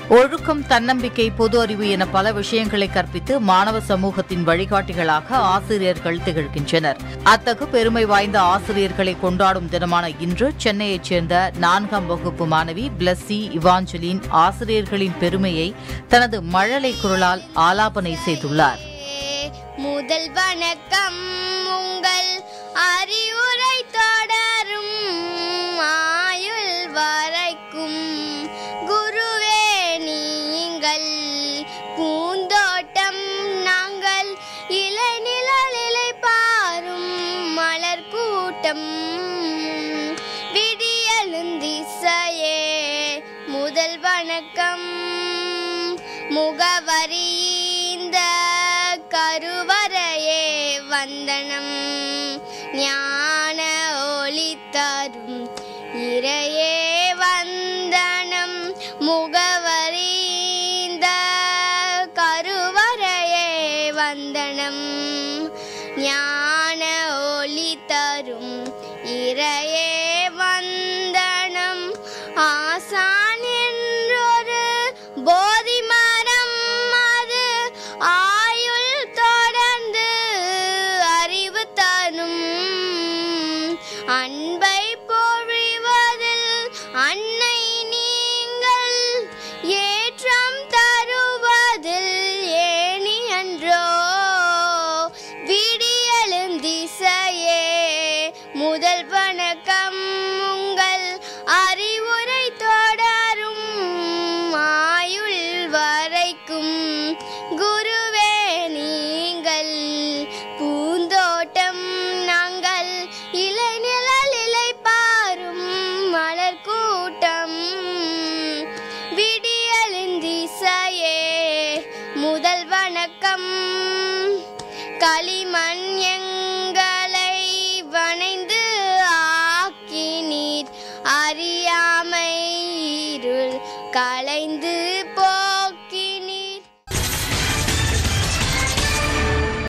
ஒழுக்கம் தன்னம்பிக்கை பொது அறிவு என பல விஷயங்களை கற்பித்து மாணவ சமூகத்தின் வழிகாட்டிகளாக ஆசிரியர்கள் திகழ்கின்றனர் அத்தகு பெருமை வாய்ந்த ஆசிரியர்களை கொண்டாடும் தினமான இன்று சென்னையைச் சேர்ந்த நான்காம் வகுப்பு மாணவி பிளஸ்ஸி இவாஞ்சலின் ஆசிரியர்களின் பெருமையை தனது மழலை குரலால் ஆலாபனை செய்துள்ளார் முதல் வணக்கம் உங்கள் அறிவுரை தொடரும் ஆயுள் வரைக்கும் குருவே நீங்கள் பூந்தோட்டம் நாங்கள் இலைநிழலிலை பாரும் மலர் கூட்டம் விடியலுந்திசையே முதல் வணக்கம் முகவரி இந்த கருவறையே வந்தனம் ஞான ஒளி தரும் இறையே வந்தனம் முகவரி இந்த கருவறையே வந்தனம் ஞான ஒளி தரும் இறையே வந்தனம் ஆசான் என்றொரு போதி மரம் அது ஆயுள் தொடர்ந்து அறிவு தரும் அன்பை பொழிவதில் அன்னை நீங்கள் ஏற்றம் தருவதில் ஏனி அன்றோ விடியெழுந்திசையே முதல் வணக்கம் உங்கள் அறிவுரை தொடரும் ஆயுள் வரைக்கும் குருவே நீங்கள் பூந்தோட்டம் நாங்கள் இலைநிழல் இலை பாரும் மலர் கூட்டம் விடியலிந்திசையே முதல் வணக்கம் களிமண் எங்களை வணைந்து ஆக்கினீர் அறியாமை இருள் களைந்து